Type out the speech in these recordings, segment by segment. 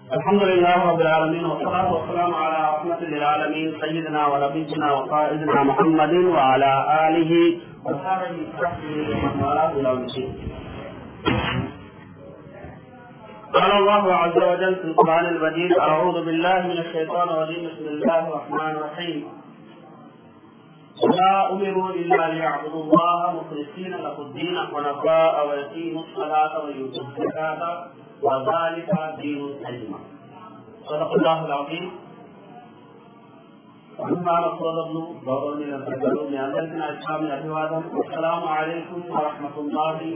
الحمد لله رب العالمين والصلاة والسلام على رحمة للعالمين سيدنا ونبينا وقائدنا محمد وعلى آله وصحبه ومن والاه إلى يوم الدين. قال الله عز وجل في القرآن المجيد أعوذ بالله من الشيطان الرجيم بسم الله الرحمن الرحيم وما أمروا إلا ليعبدوا الله مخلصين له الدين حنفاء ويقيموا الصلاة ويؤتوا الزكاة وذلك دين القيمة صدق الله العظيم అభిమాన సోదరులు గౌరవనీయ ప్రజలు మీ అందరికీ నా ఇస్లామీ అభివాదం అస్సలం అలైకుం వరహమతుల్లాహి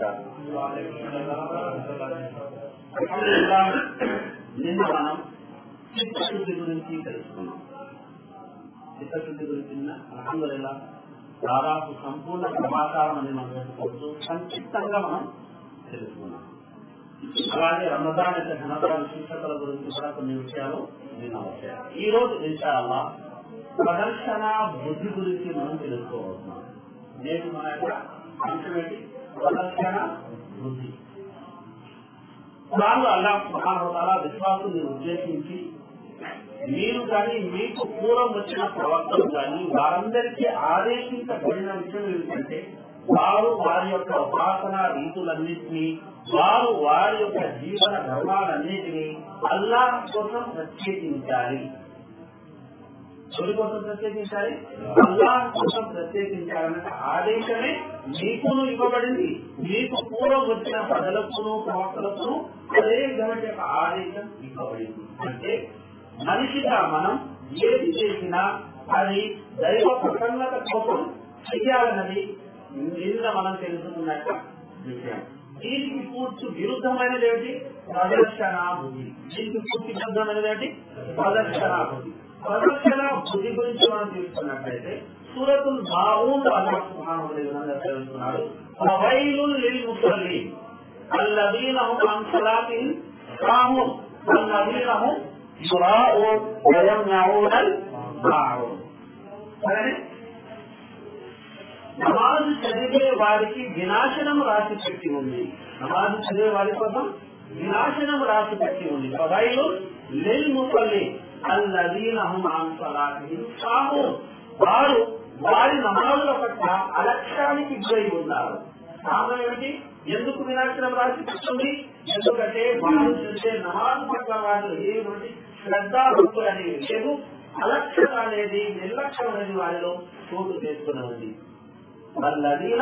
నిన్న మనం చిత్తశుద్ధి గురించి తెలుసుకున్నాం చిత్తశుద్ధి గురించి అల్హమ్దుల్లా దాదాపు సంపూర్ణ సమాచారం అని మనం చెప్పుకోవచ్చు సంక్షిప్తంగా మనం తెలుసుకున్నాం అలాగే రమదాన్ యొక్క ఘనత విశిష్టతల గురించి కూడా కొన్ని విషయాలు నేను వచ్చాయి ఈ రోజు ఇన్షాల్లా ప్రదర్శన బుద్ధి గురించి మనం తెలుసుకోబోతున్నాం నేటి మన యొక్క అంశం ఏంటి ప్రదర్శన బుద్ధి వాళ్ళు అల్లా మహాభాల విశ్వాసుని ఉద్దేశించి మీరు కానీ మీకు పూర్వం వచ్చిన ప్రవక్తలు కానీ వారందరికీ ఆదేశించబడిన విషయం ఏమిటంటే వారు వారి యొక్క ఉపాసన రీతులన్నింటినీ వారు వారి యొక్క జీవన ధర్మాలన్నింటినీ అల్లాహ్ కోసం ప్రత్యేకించాలి ఎవరి కోసం ప్రత్యేకించాలి అల్లాహ్ కోసం ప్రత్యేకించాలన్న ఆదేశమే మీకును ఇవ్వబడింది మీకు పూర్వం వచ్చిన ప్రజలకును ప్రవక్తలకును అదే విధమైన యొక్క ఆదేశం ఇవ్వబడింది అంటే మనిషిగా మనం ఏది చేసినా అది దైవ ప్రసన్నత కోసం చెయ్యాలన్నది నిన్న మనం తెలుసుకున్న విషయం దీనికి పూర్తి విరుద్ధమైనది ఏమిటి ప్రదర్శన బుద్ధి దీనికి పూర్తి విరుద్ధమైనది ఏంటి ప్రదర్శన బుద్ధి ప్రదర్శన బుద్ధి గురించి మనం తీసుకున్నట్లయితే సూరతుల్ బావుండు అల్లాహ్ తెలుస్తున్నాడు వైలుల్ లిల్ ముసల్లీన్ الذين هم عن صلاتهم ساهون والذين هم يراءون ويمنعون الماعون నమాజు చదివే వారికి వినాశనం రాసి పెట్టి ఉంది నమాజు చదివే వారి కోసం వినాశనం రాసి పెట్టి ఉంది పదైలు లెల్ ముసల్లి అల్లదీనహం సాహు వారు వారి నమాజుల పట్ల అలక్ష్యానికి గురై ఉన్నారు కారణం ఏమిటి ఎందుకు వినాశనం రాసి పెట్టుంది ఎందుకంటే వారు చేసే నమాజు పట్ల వారు ఏమిటి శ్రద్ధ భక్తులు అనేవి లేదు అలక్ష్యం అనేది నిర్లక్ష్యం అనేది వారిలో చోటు చేసుకుని ఉంది والذين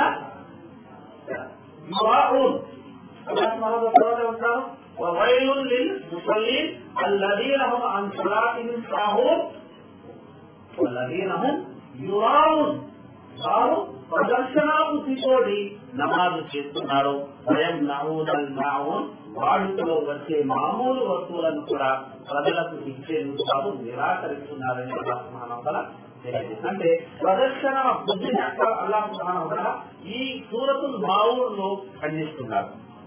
يراءون ఉంటారు وويل للمصلين الذين هم عن صلاتهم ساهون والذين هم يراءون వారు ప్రదర్శన బుద్ధితోటి నమాజు చేస్తున్నారు భయం నహూదల్ నావున్ వాడుకలో వచ్చే మామూలు వస్తువులను కూడా ప్రజలకు ఇచ్చేందుకు వారు నిరాకరిస్తున్నారని మహానవల అంటే ప్రదర్శన బుద్ధిని అల్లాహ్ సుహాన ఈ సూరతుల్ మావుల్లో ఖండిస్తున్నారు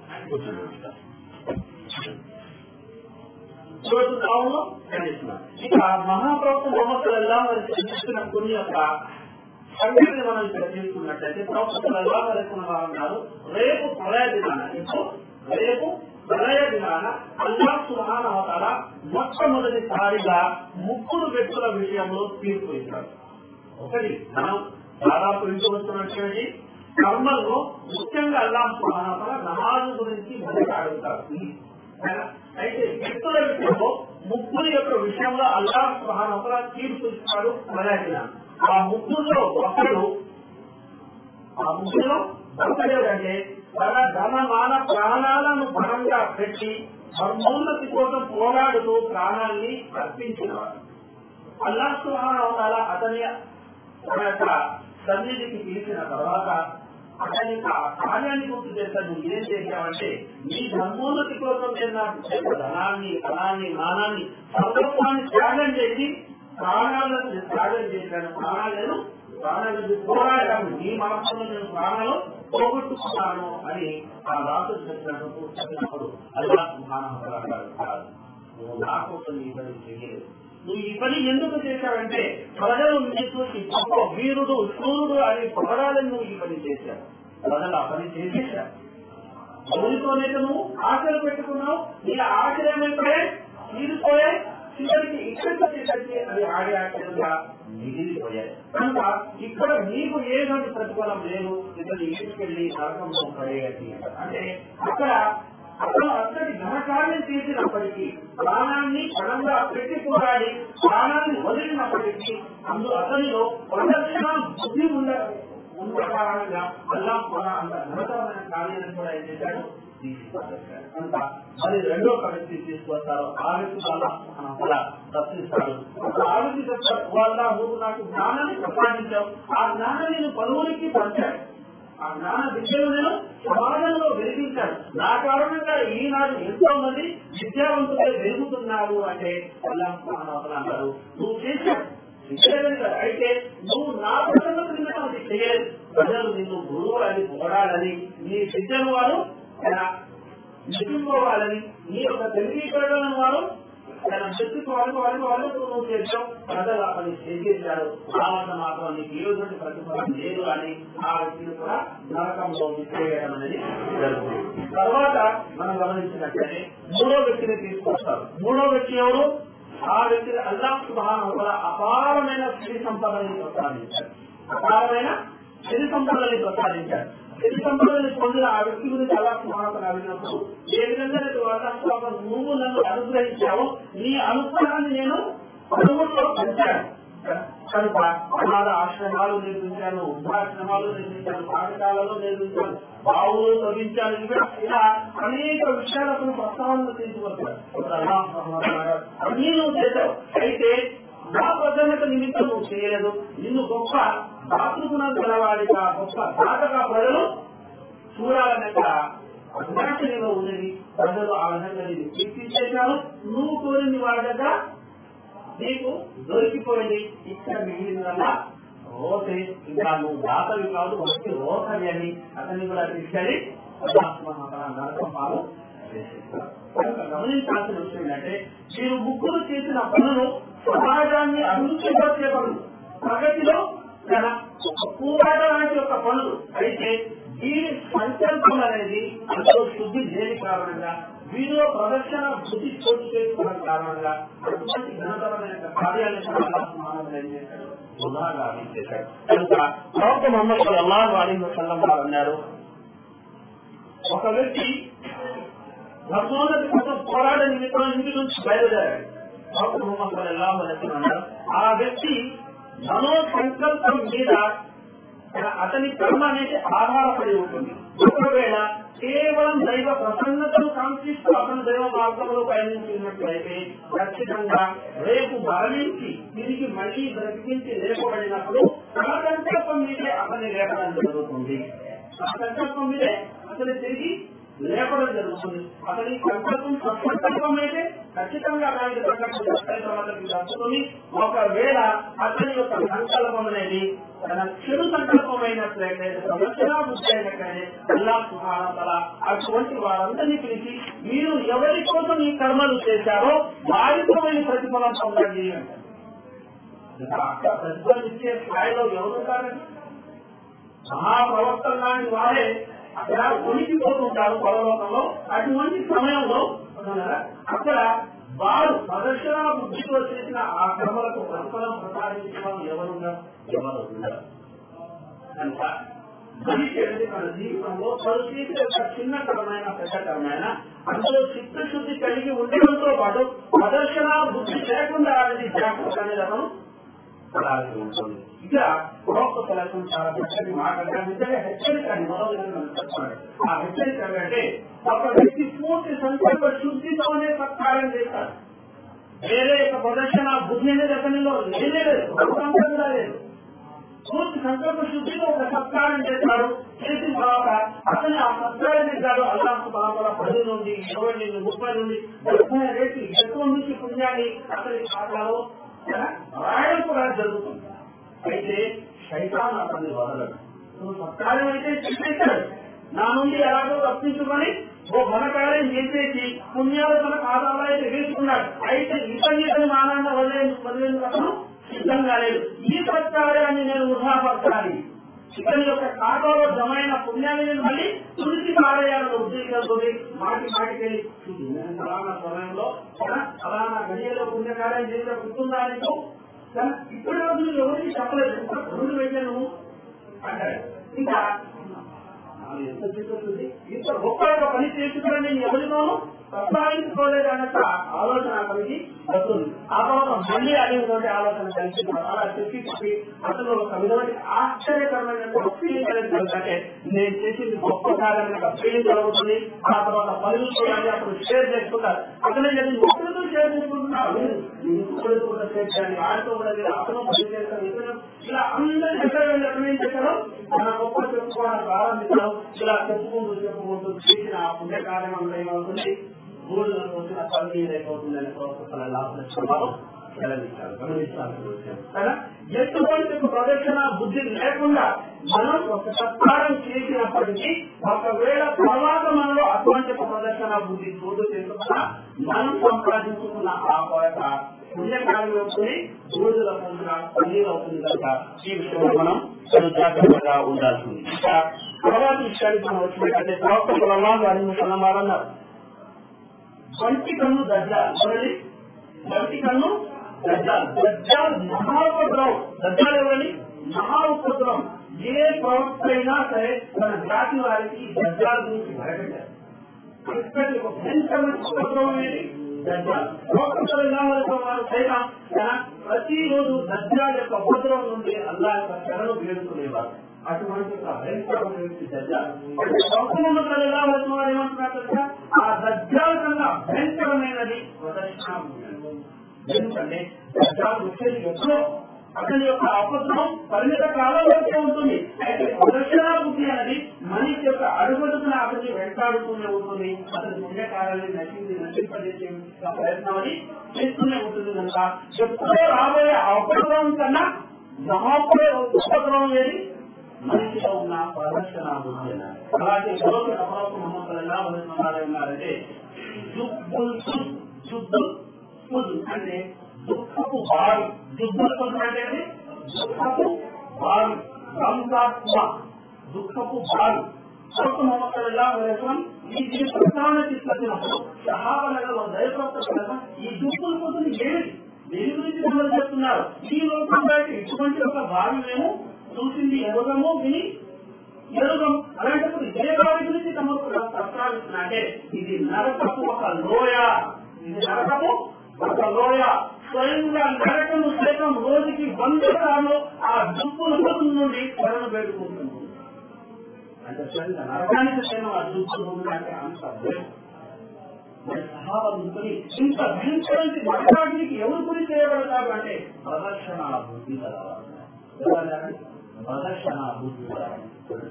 సూరతుల్ మావుల్లో ఖండిస్తున్నారు ఇక మహాప్రభు మొహమ్మద్ అల్లా చెప్పిన కొన్ని యొక్క సంగతిని మనం ఇక్కడ తీసుకున్నట్లయితే ప్రవక్తలు అల్లా అన్నారు రేపు ప్రళయ దినాన ఇంకో రేపు ప్రళయ దినాన అల్లా సుహాన అవతార మొట్టమొదటిసారిగా ముగ్గురు వ్యక్తుల విషయంలో తీర్పు ఇస్తారు ఒకటి మనం దాదాపు ఇంటి వస్తున్నటువంటి కర్మల్లో ముఖ్యంగా అల్లా సుహాన నమాజు గురించి మొదట అడుగుతారు అయితే వ్యక్తుల విషయంలో ముగ్గురు యొక్క విషయంలో అల్లా సుహాన తీర్పు ఇస్తాడు ప్రళయ దినాన ఆ ముగ్గురులో ఒకడు ఆ ముగ్గురులో ఒకడేదంటే తన ధన మాన ప్రాణాలను బలంగా పెట్టి సర్వోన్నతి కోసం పోరాడుతూ ప్రాణాన్ని అర్పించినవాడు అల్లా సుహాన అతని తన యొక్క సన్నిధికి పిలిచిన తర్వాత అతని యొక్క కార్యాన్ని గుర్తు చేస్తాను నువ్వు ఏం చేశావంటే నీ ధర్మోన్నతి కోసం నేను ధనాన్ని ధనాన్ని మానాన్ని సర్వత్వాన్ని త్యాగం చేసి ప్రాణాలను త్యాగం చేశాను ప్రాణాలను ప్రాణాలను పోరాడాను నీ మనసులో నేను ప్రాణాలు పోగొట్టుకున్నాను అని ఆ రాసు చెప్పినప్పుడు చెప్పినప్పుడు అల్లా సుహాను నువ్వు నా కోసం ఈ పని చేయలేదు నువ్వు ఈ పని ఎందుకు చేశావంటే ప్రజలు నిన్ను చూసి గొప్ప వీరుడు సూర్యుడు అని పొగడాలని నువ్వు ఈ పని చేశావు ప్రజలు ఆ పని చేసేశారు ఎవరితోనైతే నువ్వు ఆశలు పెట్టుకున్నావు నీ ఆశయం ఏంటంటే ఇక్కడికి వచ్చేసరికి అది ఆడి ఆటలుగా మిగిలిపోయాయి కనుక ఇక్కడ నీకు ఏటువంటి ప్రతిఫలం లేదు ఇతను ఇంటికెళ్ళి నరకంలో పడేయటి అంటే అక్కడ అతను అతడి ఘనకార్యం చేసినప్పటికీ ప్రాణాన్ని పణంగా పెట్టి పోరాడి ప్రాణాన్ని వదిలినప్పటికీ అందు అతనిలో ప్రదర్శన బుద్ధి ఉండ ఉన్న కారణంగా అల్లా కూడా అంత ఘనతరమైన కార్యాన్ని కూడా ఏం చేశాడు తీసిపారేశాడు కనుక మరి రెండో వ్యక్తి తీసుకొస్తారు ఆ వ్యక్తి వల్ల మనం కూడా దర్శిస్తాడు ఆ వ్యక్తి చెప్తాడు వాళ్ళ నువ్వు నాకు జ్ఞానాన్ని ప్రసాదించావు ఆ జ్ఞానం నేను పలువురికి పంచాడు ఆ జ్ఞాన విద్యను నేను సమాజంలో వెలిగించాను నా కారణంగా ఈనాడు ఎంతో మంది విద్యావంతులే వెలుగుతున్నారు అంటే అంటారు నువ్వు చేశావు చేయలేదు కదా. అయితే నువ్వు నా ప్రజల క్రింద అది చేయలేదు ప్రజలు నిన్ను గురువు అని పొగడాలని నీ విద్యను వారు నిలుపుకోవాలని నీ యొక్క తెలివికలను వారు తన శక్తికి వాళ్ళకి వాళ్ళకి వాళ్ళకు నువ్వు చేసావు ప్రజలు ఆ పని చేసేశారు ఆ వద్ద మాత్రం నీకు ఏ రోజు ప్రతిఫలం లేదు అని ఆ వ్యక్తిని కూడా నరకంలో విసిరేయడం అనేది జరుగుతుంది తర్వాత మనం గమనించినట్లయితే మూడో వ్యక్తిని తీసుకొస్తారు మూడో వ్యక్తి ఎవరు ఆ వ్యక్తి అల్లాహ్ సుబ్హానహు వతఆలా అపారమైన సిరి సంపదని ప్రసాదించారు అపారమైన సిరి సంపదని ప్రసాదించారు సిరి సంపదని పొందిన ఆ వ్యక్తి గురించి అల్లాహ్ సుబ్హానహు వతఆలా అడిగినప్పుడు ఏ విధంగా అయితే అల్లాహ్ సుబ్హానహు వతఆలా నువ్వు నన్ను అనుగ్రహించావో నీ అనుగ్రహాన్ని నేను పదవుల్లో పెంచాను కనుక అనాథ ఆశ్రమాలు నిర్మించాను వృద్ధాశ్రమాలు నిర్మించాను పాఠశాలలో నిర్మించాను బావులు తవ్వించాను ఇవి ఇలా అనేక విషయాలకు ప్రస్తావనలు తీసుకొచ్చారు అన్నీ నువ్వు చేశావు అయితే నా ప్రజలకు నిమిత్తం నువ్వు చేయలేదు నిన్ను గొప్ప దాతృగుణం గలవాడిగా గొప్ప దాతగా ప్రజలు చూడాలనేక అభిలాషణలో ఉన్నది ప్రజలు ఆ విధంగా నేను కీర్తించేశాను నువ్వు కోరింది వాళ్ళ దగ్గర నీకు దొరికిపోయింది ఇక్కడ మిగిలిందల్లా రోతే ఇంకా నువ్వు దాతవి కాదు వచ్చి రోతవి అని అతన్ని కూడా తీసుకెళ్ళి నరకం పాలు చేసేస్తారు కనుక గమనించాల్సిన విషయం ఏంటంటే మీరు ముగ్గురు చేసిన పనులు సమాజాన్ని అభివృద్ధి పరిచే పనులు ప్రగతిలో తన పూరాట లాంటి యొక్క పనులు అయితే దీని సంకల్పం అనేది అందులో శుద్ధి లేని కారణంగా వీరిలో ప్రదర్శన బుద్ధి చోటు చేసుకోవడం కారణంగా అటువంటి ఘనతరమైన కార్యాలను ఏం చేశాడు వృధాగా చేశాడు కనుక ప్రవక్త మొహమ్మద్ సల్లల్లాహు అలైహి వసల్లం వారు అన్నారు ఒక వ్యక్తి ధర్మోన్నతి కోసం పోరాట నిమిత్తం ఇంటి నుంచి బయలుదేరాడు ప్రవక్త మొహమ్మద్ సల్లల్లాహు అలైహి వసల్లం అన్నారు ఆ వ్యక్తి మనో సంకల్పం మీద అతని కర్మ అనేది ఆధారపడి ఉంటుంది ఒకవేళ కేవలం దైవ ప్రసన్నతను కాంక్షిస్తూ అతను దైవ మార్గంలో పయనించినట్లయితే ఖచ్చితంగా రేపు మరణించి తిరిగి మళ్ళీ బ్రతికించి లేపబడినప్పుడు తన సంకల్పం మీదే అతన్ని లేపడం జరుగుతుంది తన సంకల్పం మీదే అతని తిరిగి లేపడం జరుగుతుంది అతని సంకల్పం సంకల్పం అయితే ఖచ్చితంగా దానికి సంకల్పం దక్కుతుంది ఒకవేళ అతని యొక్క సంకల్పం అనేది తన చెడు సంకల్పమైనట్లయితే సంరక్షణ బుద్ధి అయినట్లయితే అల్లా సుహానతల అటువంటి వారందరినీ పిలిచి మీరు ఎవరి కోసం ఈ కర్మలు చేశారో వారితో వెళ్ళి ప్రతిఫలం పొందండి అంటారు ప్రతిఫలం ఇచ్చే స్థాయిలో ఎవరుంటారండి మహాప్రవర్తన లాంటి వారే అక్కడ ఉనికిపోతుంటారు పరలోకంలో అటువంటి సమయంలో అక్కడ వారు ప్రదర్శన బుద్ధితో చేసిన ఆ క్రమలకు ప్రతిఫలం ప్రసాదించడం ఎవరున్నారు ఎవరు ఉన్నారు కనుక మనిషి అనేది మన జీవితంలో పరిస్థితి ఒక చిన్న కరమైన పెద్ద కరమైన అందులో చిత్తశుద్ధి కలిగి ఉండడంతో పాటు ప్రదర్శన బుద్ధి లేకుండా అనేది జాగ్రత్త అనేది అతను పడాల్సి ఉంటుంది ఇక ప్రవక్త కలకం చాలా చక్కటి మాట నిజంగా హెచ్చరిక అని మొదలు మనం చెప్పాలి ఆ హెచ్చరిక అంటే ఒక వ్యక్తి పూర్తి సంకల్ప శుద్ధితోనే సత్కారం చేస్తాడు వేరే యొక్క ప్రదర్శన బుద్ధి అనేది అతనిలో లేనే లేదు భగవంతుడు కూడా లేదు పూర్తి సంకల్ప శుద్ధితో ఒక సత్కారం చేస్తాడు చేసిన తర్వాత అతని ఆ సత్కారం చేశాడు అల్లాహ్ బాబా పది నుండి ఇరవై నుండి ముప్పై నుండి డెబ్బై రేపు ఎక్కువ నుంచి పుణ్యాన్ని అతని ఖాతాలో రాయడం కూడా జరుగుతుంది అయితే శైతాన్ అతన్ని వదలడు నువ్వు సత్కారం అయితే చెప్పేశాడు నా నుండి ఎలాగో తప్పించుకొని ఓ ఘనకార్యం చేసేసి పుణ్యాలు తన ఖాతాలో అయితే వేసుకున్నాడు అయితే ఇతని మానాన్న వదిలే వదిలేందుకు అతను సిద్ధంగా లేదు ఈ సత్కార్యాన్ని నేను వృధాపరచాలి ఇతని యొక్క ఖాతాలో జమైన పుణ్యాన్ని నేను మళ్ళీ తులసి పారేయాలని ఉద్దేశంతో మాటి మాటికెళ్ళి ఫలానా సమయంలో ఫలానా గడియలో పుణ్యకార్యం చేసిన గుర్తుందా నీకు కానీ ఇప్పటి రోజు ఎవరికి చెప్పలేదు ఇంకా రెండు వెళ్ళాను అంటాడు ఇంకా నాకు ఎంత చిక్కుతుంది ఇంత గొప్ప పని చేసుకుని నేను ఎవరినోను ప్రస్తావించుకోలేదు అన్నట్టు ఆలోచన కలిగి వస్తుంది ఆ తర్వాత మళ్ళీ అడిగినటువంటి ఆలోచన కలిసి అలా చెప్పి చెప్పి అతను ఒక విధమైన ఆశ్చర్యకరమైన ఫీలింగ్ కలిగిందంటే నేను చేసింది గొప్ప కార్యమైన ఫీలింగ్ కలుగుతుంది ఆ తర్వాత పనులు చేయాలి అప్పుడు షేర్ చేసుకుంటారు అతనే నేను ఒక్కరితో షేర్ చేసుకుంటున్నాను ఇంకొకరితో కూడా షేర్ చేయాలి ఆయనతో కూడా లేదు అతను పని చేస్తాను ఇతను ఇలా అందరి దగ్గర నిర్ణయం చేశారు మన గొప్ప చెప్పుకోవడం ప్రారంభించడం ఇలా చెప్పుకుంటూ చెప్పుకుంటూ చేసిన ఆ పుణ్య కార్యం అంతా ఏమవుతుంది భూమిలో వచ్చిన పని ఏదైపోతుందని ప్రవక్తలు లాభం సెలవిస్తారు గమనించాల్సిన విషయం కదా ఎటువంటి ఒక ప్రదర్శన బుద్ధి లేకుండా మనం ఒక సత్కారం చేసినప్పటికీ ఒకవేళ తర్వాత మనలో అటువంటి ఒక ప్రదర్శన బుద్ధి చోటు చేసుకున్నా మనం సంపాదించుకున్న ఆ యొక్క పుణ్యకాలం అవుతుంది బూడిదలో పొందిన పన్నీరు అవుతుంది కనుక ఈ విషయంలో మనం చాలా జాగ్రత్తగా ఉండాల్సింది ఇంకా తర్వాత విషయానికి మనం వచ్చినట్లయితే ప్రవక్త పొలంలో అడిగిన సలమాలు అన్నారు వంటి కన్ను దజ్జాలు చూడండి వంటి కన్ను దజ్జాలు దజ్జాలు మహా ఉపద్రవం దజ్జాలు ఎవరని మహా ఉపద్రవం ఏ ప్రవక్త అయినా సరే తన జాతి వారికి దజ్జాల గురించి భయపెట్టారు అంతటి ఒక భయంకరమైన ఉపద్రవం ఏది దజ్జాలు ప్రవక్తలు ఎలా వారు సైతం తన ప్రతిరోజు దజ్జాల యొక్క ఉపద్రవం నుండి అల్లా యొక్క శరణు వేడుకునేవారు అటువంటి ఒక భయంకరమైన వ్యక్తి దజ్జాలు ప్రవక్తలు ఎలా వారు ఏమంటున్నారు తెలుసా? ఆ దజ్జాల కన్నా భయంకరమైనది ప్రదర్శన ఎందుకంటే దజ్జాలు వచ్చేది ఎప్పుడో అతని యొక్క అపద్రం పరిమిత కాలంలోనే ఉంటుంది అయితే ప్రదర్శన బుద్ధి అనేది మనిషి యొక్క అడుగడుగున అతన్ని వెంటాడుతూనే ఉంటుంది అతని పుణ్యకాలాన్ని నశించి నశింపజేసే ప్రయత్నం అని చేస్తూనే ఉంటుంది కనుక ఎప్పుడో రాబోయే అపద్రం కన్నా మహాపుడే ఉపద్రవం ఏది మనిషిలో ఉన్న ప్రదర్శన బుద్ధి అన్నారు అలాగే మరొక అపరాధం మహమ్మద్ ఎలా ఉన్నారంటే జుబ్బుల్ జుబ్బుల్ ఫుడ్ అంటే దుఃఖపు బావి దుఃఖపు అంటే దుఃఖపు బావి రంగాత్మ దుఃఖపు బావి సొంత మొహమ్మద్ ఎలా వేసుకొని ఈ దీని ప్రధాన తీసుకొచ్చినప్పుడు సహాబలలో దయప్రప్త ఈ దుఃఖుల కోసం ఏమిటి దేని గురించి మనం చెప్తున్నారు ఈ లోకం బయట ఇటువంటి ఒక బావి మేము చూసింది ఎవరమో విని ఎరుగం అలాంటప్పుడు ఏ బావి గురించి తమకు ప్రస్తావిస్తున్నా అంటే ఇది నరకపు ఒక లోయ ఇది నరకపు ఒక లోయ స్వయంగా నరకము సైతం రోజుకి వంద సార్లు ఆ దుప్పుల నుండి శరణు పెట్టుకుంటుంది అంటే స్వయంగా నరకానికి సైతం ఆ దుప్పులు అంటే అంత భయం సహాబుని ఇంత భయంకరించి నరకానికి ఎవరు గురి చేయబడతారు అంటే ప్రదర్శన బుద్ధి కలవాలి ప్రదర్శన బుద్ధి కలవాలి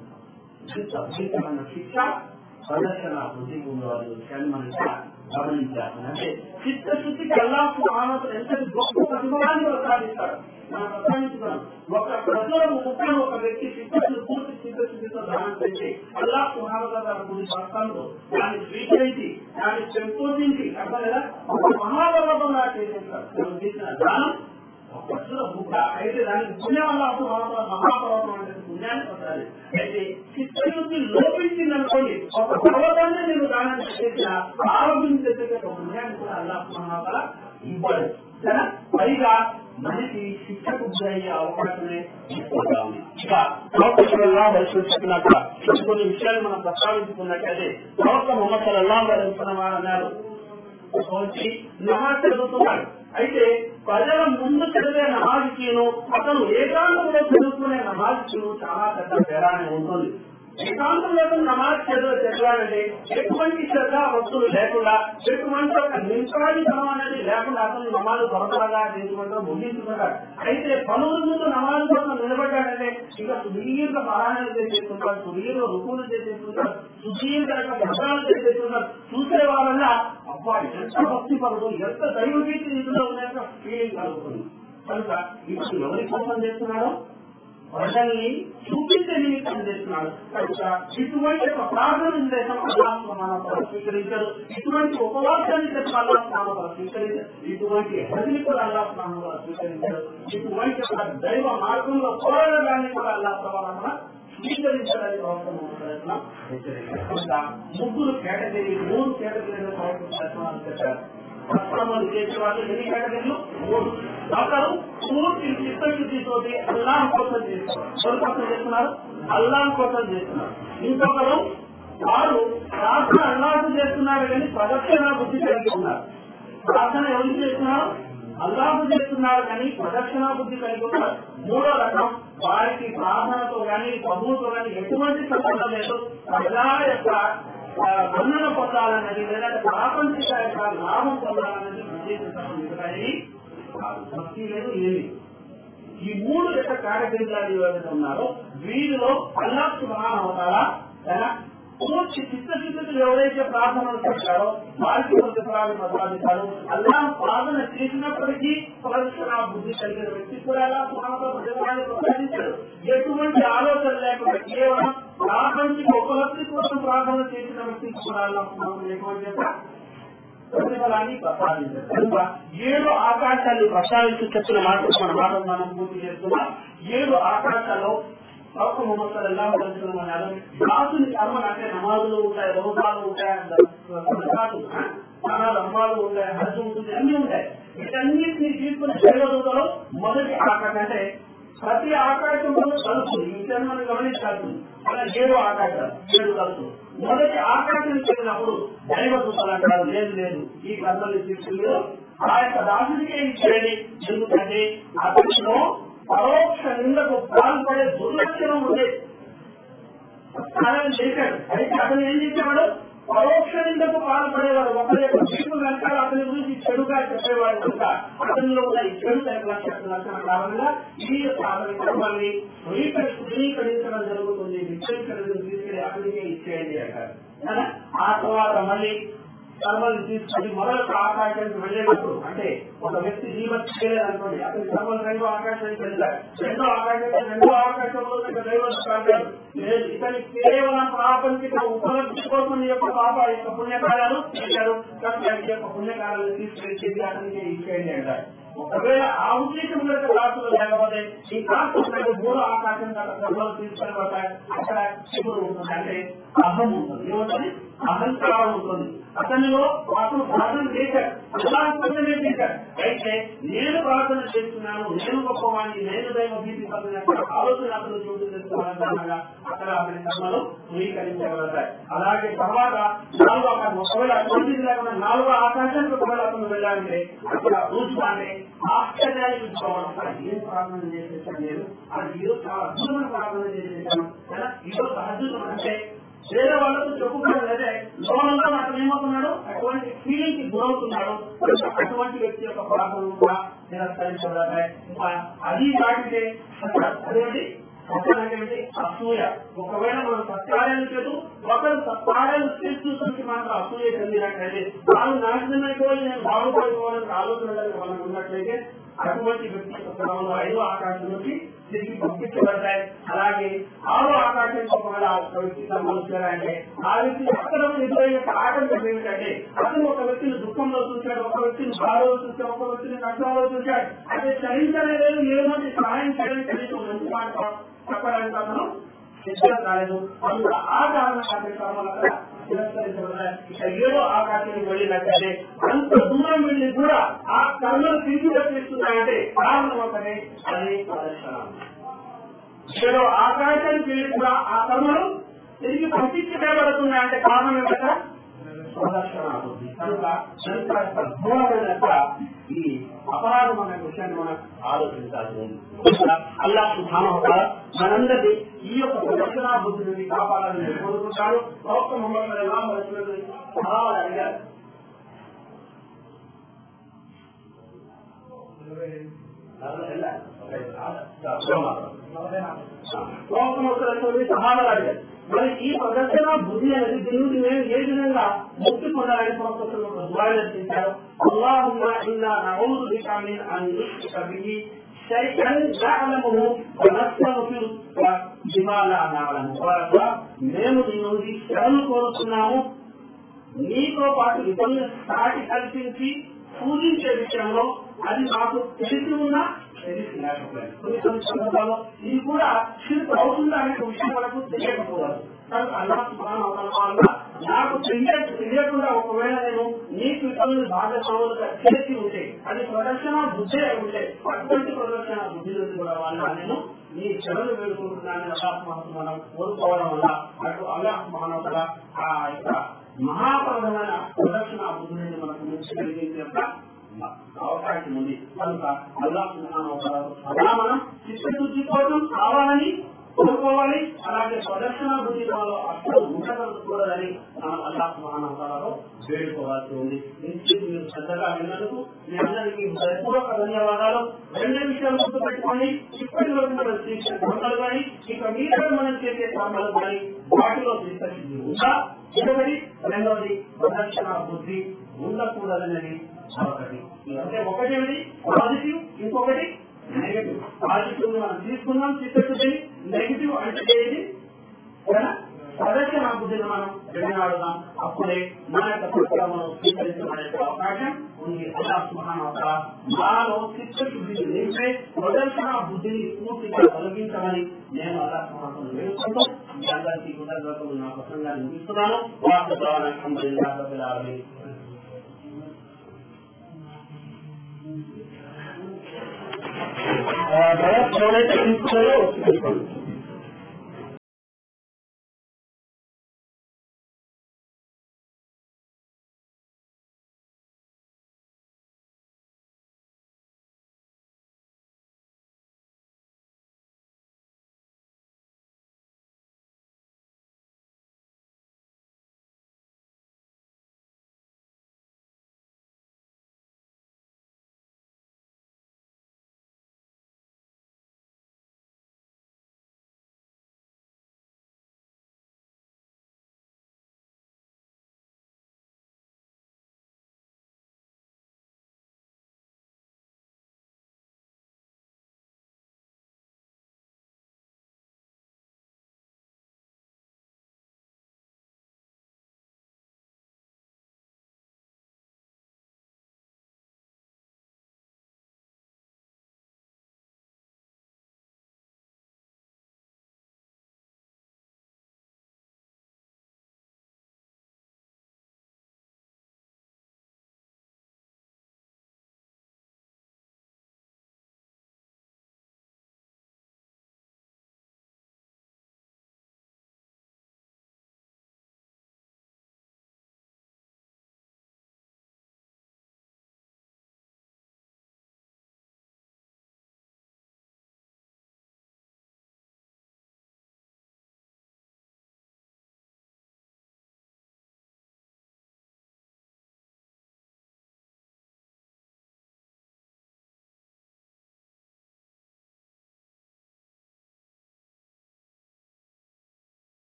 ఇంత భయంకరమైన శిక్ష ప్రదర్శన బుద్ధి ఉండవాలి విషయాన్ని మనం ఇక్కడ గమనించాలి అంటే చిత్తశుద్ధికి ఎలా మానవుడు ఎంతటి గొప్ప ప్రతిభాన్ని ప్రసాదిస్తాడు మనం ప్రసాదించుకున్నాం ఒక ప్రజల ముఖ్యం ఒక వ్యక్తి చిత్తశుద్ధి పూర్తి చిత్తశుద్ధితో దానం చేసి అల్లా సుహామత గురించి వస్తాను దాన్ని స్వీకరించి దాన్ని పెంపొందించి అర్థం కదా ఒక మహాబలంగా చేసేస్తారు మనం చేసిన దానం ఒక పశువుల బుక్క అయితే దానికి పుణ్యం వల్ల అప్పుడు మహాపర్వతం అంటే పుణ్యాన్ని పొందాలి అయితే చిత్తశుద్ధి లోపించిందనుకోండి ఒక పర్వతాన్ని నేను దానం చేసిన ఆరోగ్యం చేసే ఒక పుణ్యాన్ని కూడా అల్లా మహాబల ఇవ్వడు కదా పైగా మనిషి శిక్షకు గురయ్యే అవకాశమే ఎక్కువగా ఉంది ఇక ప్రవక్తలా పరిశీలించుకున్నాక కొన్ని విషయాలు మనం ప్రస్తావించుకున్నట్లయితే ప్రవక్త మొహమ్మద్ సల్లాహ్ వారు అన్నారు వచ్చి నమాజ్ చదువుతున్నాడు అయితే ప్రజల ముందు చదివే నమాజ్కిను అతను ఏకాంతంలో చదువుకునే నమాజ్కిను చాలా పెద్ద తేడానే ఉంటుంది ఏకాంతంలో నమాజ్ చదువు చదవాలంటే ఎటువంటి శ్రద్ధ వస్తువులు లేకుండా ఎటువంటి ఒక నింపాడితనం అనేది లేకుండా అతను నమాజు త్వరగా చేసుకుంటూ ముగించుకుంటాడు అయితే పనుల ముందు నమాజు కోసం నిలబడ్డాడంటే ఇక సుదీర్ఘ పారాయణలు చేసేసుకుంటాడు సుదీర్ఘ రుకులు చేసేసుకుంటాడు సుదీర్ఘ భద్రాలు చేసేసుకుంటాడు చూసే వాళ్ళ అబ్బా ఎంత భక్తి పరుడు ఎంత దైవగీతి ఇందులో ఉన్నాయో ఫీలింగ్ కలుగుతుంది కనుక ఇప్పుడు ఎవరి కోసం చేస్తున్నాడో ప్రజల్ని చూపించే నిమిత్తం చేస్తున్నాడు కనుక ఇటువంటి ఒక ప్రార్థన ఉద్దేశం అల్లాహ్ స్వీకరించారు ఇటువంటి ఉపవాసాన్ని చెప్పాల్లా స్వీకరించారు ఇటువంటి హరిని కూడా అల్లాహ్ స్వీకరించారు ఇటువంటి ఒక దైవ మార్గంలో పోరాడడాన్ని కూడా అల్లాహ్ ప్రభావం స్వీకరించడానికి అవసరం హెచ్చరించారు ముగ్గురు కేటగిరీ మూడు కేటగిరీలో ప్రవర్తించారు సత్కర్మలు చేసేవాళ్ళు ఎన్ని కేటగిరీలు మూడు ఒకరు పూర్తి చిత్తశుద్ధితోటి అల్లాహ్ కోసం చేస్తున్నారు ఎవరి కోసం చేస్తున్నారు అల్లాహ్ కోసం చేస్తున్నారు ఇంకొకరు వారు ప్రార్థన అల్లాహ్ చేస్తున్నారు కానీ ప్రదక్షిణ బుద్ధి కలిగి ఉన్నారు ప్రార్థన ఎవరికి చేస్తున్నారు అల్లాహు చేస్తున్నారు కానీ ప్రదక్షిణ బుద్ధి కలిగి ఉన్నారు మూడో రకం వారికి ప్రార్థనతో కానీ ప్రభువుతో కానీ ఎటువంటి సంబంధం లేదు ప్రజా యొక్క ఆ, మన్నన పొందాలన్నది లేదంటే ప్రాపంచిక యొక్క లాభం పొందాలన్నది ఉద్దేశించాలి భక్తి లేదు ఏమి ఈ మూడు యొక్క కేటగిరీలు ఎవరైతే ఉన్నారో వీరిలో అల్లాహ్ సుబ్హానహు వ తఆలా తన పూర్తి చిత్తశుద్ధితో ఎవరైతే ప్రార్థనలు చేస్తారో వారికి ప్రతిఫలాలు ప్రసాదిస్తారు అల్లా ప్రార్థన చేసినప్పటికీ ప్రదర్శన బుద్ధి కలిగిన వ్యక్తి కూడా అలా సుమారు ప్రతిఫలాన్ని ప్రసాదించాడు ఎటువంటి ఆలోచన లేకుండా కేవలం ప్రాపంచిక ఉపలబ్ధి కోసం ప్రార్థన చేసిన వ్యక్తికి కూడా అల్లా సుబ్హానహు ఎటువంటి యొక్క ప్రతిఫలాన్ని ప్రసాదించారు కనుక ఏడు ఆకాశాన్ని ప్రసాదించి చెప్పిన మాట మన మాటలు మనం పూర్తి చేస్తున్నాం ఏడు ఆకాశాల్లో ప్రవక్త ముహమ్మద్ సల్లల్లాహు అలైహి వసల్లం అన్నారు రాసుని కర్మలు అంటే నమాజులు ఉంటాయి రోజాలు ఉంటాయి సదకాలు, ఆ, చాలా ధర్మాలు ఉంటాయి హజ్ ఉంటుంది అన్ని ఉంటాయి వీటన్నిటిని తీసుకుని శైవదూతలో మొదటి ఆకాశం అంటే ప్రతి ఆకాశంలో కలుపులు ఈ విషయాన్ని మనం గమనించాల్సి అలా ఏడు ఆకాశాలు ఏడు కలుపులు మొదటి ఆకాశం చేసినప్పుడు దైవ దూతలు అంటారు లేదు లేదు ఈ కర్మల్ని తీసుకుని ఆ యొక్క దాసుడికే ఇచ్చేయండి ఎందుకంటే అతనిలో పరోక్ష నిందకు పాల్పడే దుర్లక్షణం ఉండేది సహాయం చేశాడు అయితే అతను ఏం చేసేవాడు పరోక్ష నిందకు పాల్పడేవాడు ఒకరి యొక్క జీవితం వెనకాల అతని గురించి చెడుగా చెప్పేవాడు కనుక అతనిలో ఉన్న ఈ చెడు లక్షణ లక్షణ కారణంగా ఈ యొక్క అతని కర్మల్ని ధృవీకరించడం జరుగుతుంది విచ్ఛేదించడం తీసుకెళ్లి అతనికే ఇచ్చేయండి అంటారు కదా? ఆ తర్వాత మళ్ళీ కర్మలు తీసుకొని మొదటి ఆకాశానికి వెళ్ళేటప్పుడు అంటే ఒక వ్యక్తి జీవన చేయలేదనుకోండి అతని కర్మలు రెండో ఆకాశానికి వెళ్తారు రెండో ఆకాశానికి రెండో ఆకాశంలో ఇక దైవం కాదు లేదు ఇతని కేవలం ప్రాపంచిక ఉపలబ్ధి కోసం ఈ యొక్క పాప ఈ యొక్క పుణ్యకార్యాలు చేశారు కనుక ఈ యొక్క పుణ్యకార్యాలను తీసుకెళ్ళి అతనికి ఇచ్చేయండి అంటారు ఒకవేళ ఆ ఉద్దేశం కనుక రాసులు లేకపోతే ఈ కాస్త మూడో ఆకాశం కర్మలు తీసుకొని పోతాయి అక్కడ శివుడు ఉంటుంది అంటే అహం ఉంటుంది ఏముంటుంది అహంకారం ఉంటుంది అతనిలో అతను ప్రార్థన చేశాడు అల్లాహ్ కోసమే చేశాడు అయితే నేను ప్రార్థన చేస్తున్నాను నేను గొప్పవాణ్ణి నేను దైవ భీతి పడిన ఆలోచన అతను చూడు తెచ్చుకోవాలన్నగా అక్కడ అతని కర్మలు ధృవీకరించగలుగుతాయి అలాగే తర్వాత నాలుగో ఆకాశం ఒకవేళ అటువంటిది లేకుండా నాలుగో ఆకాశానికి ఒకవేళ అతను వెళ్ళాలంటే అక్కడ రూపాన్ని ఆశ్చర్యానికి ఇచ్చుకోవడం అక్కడ ఏం ప్రార్థన చేసేసాను నేను అది ఈరోజు చాలా అద్భుతమైన ప్రార్థన చేసేసాను కదా ఈరోజు అద్భుతం అంటే వేరే వాళ్ళతో చెప్పుకోవడం లేదే లోనంలో అతను ఏమవుతున్నాడు అటువంటి ఫీలింగ్ కి గురవుతున్నాడు అటువంటి వ్యక్తి యొక్క ప్రార్థనలు కూడా నిరస్కరించబడతాయి ఇంకా అది దాటితే అదేంటి అంటే అసూయ ఒకవేళ మనం సత్కార్యాలు చేస్తూ ఒకరు సత్కార్యాలు చేస్తూ చూసి మనకు అసూయ చెందినట్లయితే వాళ్ళు నాశనం అయిపోయి నేను బాగుపడిపోవాలని ఆలోచన కనుక మనకు ఉన్నట్లయితే అటువంటి వ్యక్తి యొక్క క్రమంలో ఐదో ఆకాశం నుంచి తిరిగి పంపించబడతాయి అలాగే ఆరో ఆకాశం ఒకవేళ ఒక వ్యక్తి సంబంధించారంటే ఆ వ్యక్తి అక్కడ ఎదురయ్యే యొక్క ఆటంకం ఏమిటంటే అతను ఒక వ్యక్తిని దుఃఖంలో చూశాడు ఒక వ్యక్తిని బాధలో చూశాడు ఒక వ్యక్తిని కష్టంలో చూశాడు అంటే చరించలేదు ఏదో సహాయం చేయడానికి కనీసం మంచి మాట చెప్పడానికి అతను సిద్ధం కాలేదు అందుకు ఆ కారణంగా అతని కర్మలు అక్కడ తిరస్కరించబడ్డాయి ఇక ఏదో ఆకాశానికి వెళ్ళినట్లయితే అంత దూరం వెళ్ళి కూడా ఆ కర్మలు తిరిగి వచ్చేస్తున్నాయంటే కారణం ఒకటే అది ప్రదర్శన ఏదో ఆకాశానికి వెళ్ళి కూడా ఆ కర్మలు తిరిగి పంపించబడుతున్నాయంటే కారణం ఏంటంటే ప్రదర్శన అవుతుంది కనుక చరిత్ర యొక్క ఘోరమైన యొక్క ఈ అపరాధం అనే విషయాన్ని మనం ఆలోచించాల్సి ఉంది అల్లా సుధానం మనందరినీ ఈ యొక్క ప్రదర్శన బుద్ధి నుండి కాపాడాలని నేను కోరుకుంటాను ప్రవక్త మొహమ్మద్ ఎలా చాలా అడిగారు సమాధానం అడిగారు మరి ఈ ప్రదర్శన బుద్ధి అనేది దీని నుండి మేము ఏ విధంగా ముక్తి పొందాలని ప్రవక్తలు దురాలు చేశారు అల్లాహుమ్మ ఇన్నా నౌదు బికా మిన్ అన్ యుష్రిక బిహి شيئا نعلمه ونستغفر بما لا نعلم మేము నీ నుండి శరణు కోరుతున్నాము నీతో పాటు ఇతరులను సాటి కల్పించి పూజించే విషయంలో అది మాకు తెలిసి ఉన్నా తెలిసి లేకపోయింది కొన్ని కొన్ని సందర్భాల్లో ఇది కూడా షిర్క్ అవుతుందా అనే విషయం మనకు తెలియకపోవాలి కనుక అల్లా సుబ్హానాహు వ తఆలా నాకు తెలియ తెలియకుండా ఒకవేళ నేను నీకు ఇతరులు భాగస్వాములుగా చేసి ఉంటే అది ప్రదర్శన బుద్ధి అయి ఉంటే అటువంటి ప్రదర్శన బుద్ధి నుండి కూడా వాళ్ళ నేను నీ చెవులు వేడుకుంటున్నాను అల్లాహ్ మనం కోరుకోవడం వల్ల అటు అల్లాహ్ మహానవతల ఆ యొక్క మహాప్రదమైన ప్రదర్శన బుద్ధి నుండి మనకు నుంచి కలిగించే యొక్క అవకాశం ఉంది కనుక అల్లాహ్ మహానవతల సదా మనం చిత్తశుద్ధి కోసం కావాలని కోరుకోవాలి అలాగే ప్రదర్శన బుద్ధి వాళ్ళు అసలు ఉండకూడదని మనం అల్లాహ్ మహానవతలలో వేడుకోవాల్సి ఉంది ఇంటికి మీరు శ్రద్ధగా విన్నందుకు మీ అందరికీ హృదయపూర్వక ధన్యవాదాలు రెండే విషయాలు గుర్తుపెట్టుకోండి ఇప్పటి వరకు మనం చేసిన కర్మలు కానీ ఇక మీద మనం చేసే కర్మలు కానీ వాటిలో చిత్తశుద్ధి ఉందా ఇదొకటి రెండవది ప్రదర్శన బుద్ధి ఉండకూడదనేది మరొకటి అంటే ఒకటి పాజిటివ్ ఇంకొకటి నెగటివ్ పాజిటివ్ మనం తీసుకున్నాం చిత్తశుద్ధిని నెగిటివ్ అంటే ఏది ప్రదర్శన బుద్ధిని మనం వినాడుదాం అప్పుడే మన యొక్క పుస్తకమును స్వీకరించబడే అవకాశం ఉంది అల్లాహ్ సుబ్హానాహు మాలో చిత్తశుద్ధిని నింపే ప్రదర్శన బుద్ధిని పూర్తిగా తొలగించమని నేను అల్లాహ్ సుబ్హానాహు వేడుకుంటూ మీ అందరికీ కృతజ్ఞతలు నా ప్రసంగాన్ని ముగిస్తున్నాను వాస్తవాన్ని అల్హమ్దులిల్లాహి రబ్బిల్ ఆలమీన్ ఎవరైతే తీసుకున్నారో